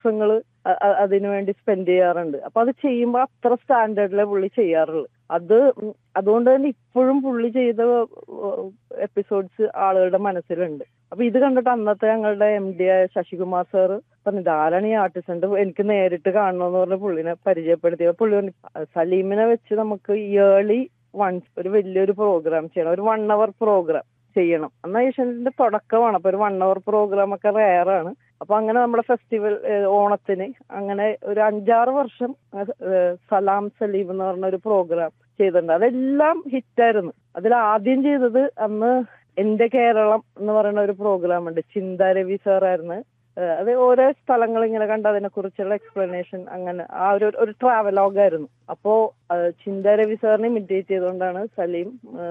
ദിവസങ്ങള് അ- അ- അതിനു വേണ്ടി സ്പെൻഡ് ചെയ്യാറുണ്ട് അപ്പൊ അത് ചെയ്യുമ്പോൾ അത്ര സ്റ്റാൻഡേർഡിലെ പുള്ളി ചെയ്യാറുള്ളൂ അത് ഉം അതുകൊണ്ട് തന്നെ ഇപ്പോഴും പുള്ളി ചെയ്ത എപ്പിസോഡ്സ് ആളുകളുടെ മനസ്സിലുണ്ട് അപ്പൊ ഇത് കണ്ടിട്ട് അന്നത്തെ ഞങ്ങളുടെ എം ഡി ആയ ശശികുമാർ സാറ് പറഞ്ഞു ഇതാരാണ് ഈ ആർട്ടിസ്റ്റ് എനിക്ക് നേരിട്ട് കാണണമെന്ന് പറഞ്ഞ് പുള്ളിനെ പരിചയപ്പെടുത്തിയ പുള്ളി പറഞ്ഞു സലീമിനെ വെച്ച് നമുക്ക് ഇയേർലി വൺസ് ഒരു വലിയൊരു പ്രോഗ്രാം ചെയ്യണം ഒരു വൺ അവർ പ്രോഗ്രാം ചെയ്യണം എന്നാ ഏഷ്യന്റെ തുടക്കമാണ് അപ്പൊ ഒരു വൺ അവർ പ്രോഗ്രാം ഒക്കെ റയർ ആണ് അപ്പൊ അങ്ങനെ നമ്മുടെ ഫെസ്റ്റിവൽ ഓണത്തിന് അങ്ങനെ ഒരു അഞ്ചാറ് വർഷം ഏഹ്, സലാം സലീം എന്ന് പറഞ്ഞ ഒരു പ്രോഗ്രാം ചെയ്തിട്ടുണ്ട് അതെല്ലാം ഹിറ്റായിരുന്നു അതിൽ ആദ്യം ചെയ്തത് അന്ന് എന്റെ കേരളം എന്ന് പറയുന്ന ഒരു പ്രോഗ്രാം ഉണ്ട് ചിന്ത രവി സാറായിരുന്നു ഏഹ്, അത് ഓരോ സ്ഥലങ്ങൾ ഇങ്ങനെ കണ്ട് അതിനെ കുറിച്ചുള്ള എക്സ്പ്ലനേഷൻ അങ്ങനെ ആ ഒരു ഒരു ട്രാവലോഗായിരുന്നു അപ്പോ ഏഹ്, ചിന്ത രവി സാറിനെ ഇമിറ്റേറ്റ് ചെയ്തുകൊണ്ടാണ് സലീം ഏഹ്,